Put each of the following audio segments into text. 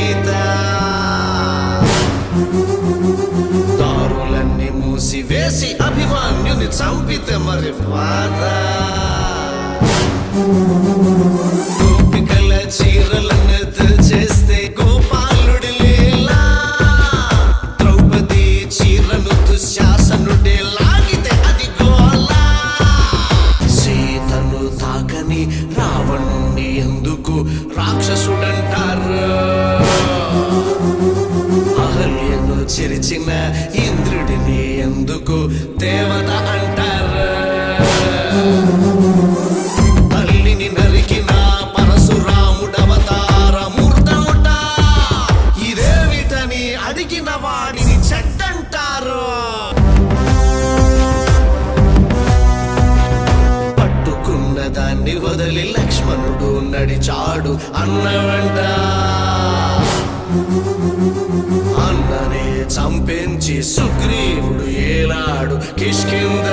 సీత దారులన్నీ మూసివేసి అభిమాన్యుని చంపితే మరి బాధ గోపికల చీరలను చేస్తే గోపాలుడి లీలా ద్రౌపది చీరను దుశ్శాసనుడే లాగితే అది గోలా సీతను తాకని రావణుణ్ణి ఎందుకు రాక్షసుడంటారు అహల్యను చిరిచిన ఇంద్రుడిని ఎందుకు దేవత అంటారు తల్లిని నరికిన పరశురాముడవతార మూర్తముట ఇదేమిటని అడిగిన వాడిని చెడ్డంటారు పట్టుకున్న దాన్ని వదిలి లక్ష్మణుడు నడిచాడు అన్నవంట అన్ననే చంపించి సుగ్రీవుడు ఏలాడు కిష్కింద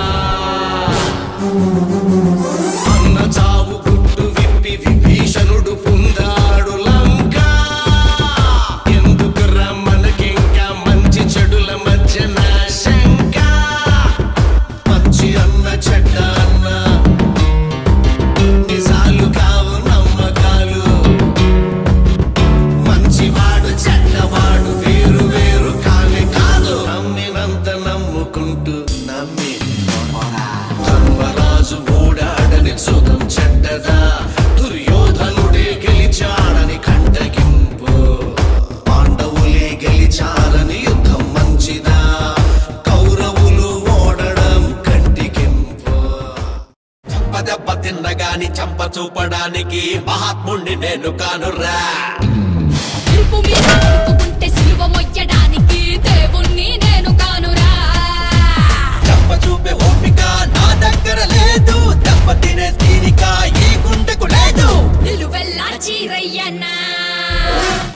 అన్న చావు గుట్టు విప్పి విభీషణుడు పొందాడు లంక ఎందుకు రమ్మనకింకా మంచి చెడుల మధ్యన శంక మంచి అన్న చెడ్డ అన్న నిజాలు కావు నమ్మకాలు మంచివాడు చెడ్డవాడు వేరు వేరు కానే కాదు నమ్మినంత నమ్ముకుంటూ నమ్మి ధర్మరాజు ఓడాడని సుఖం చెడ్డదా దుర్యోధనుడే గెలిచాడని కంటగింపు పాండవులే గెలిచారని యుద్ధం మంచిదా కౌరవులు ఓడడం కంటికింపు దెబ్బ తిన్నగాని చంప చూపడానికి మహాత్ముణ్ణి నేను కానురా నిలుపు మీద నిలుపుకుంటే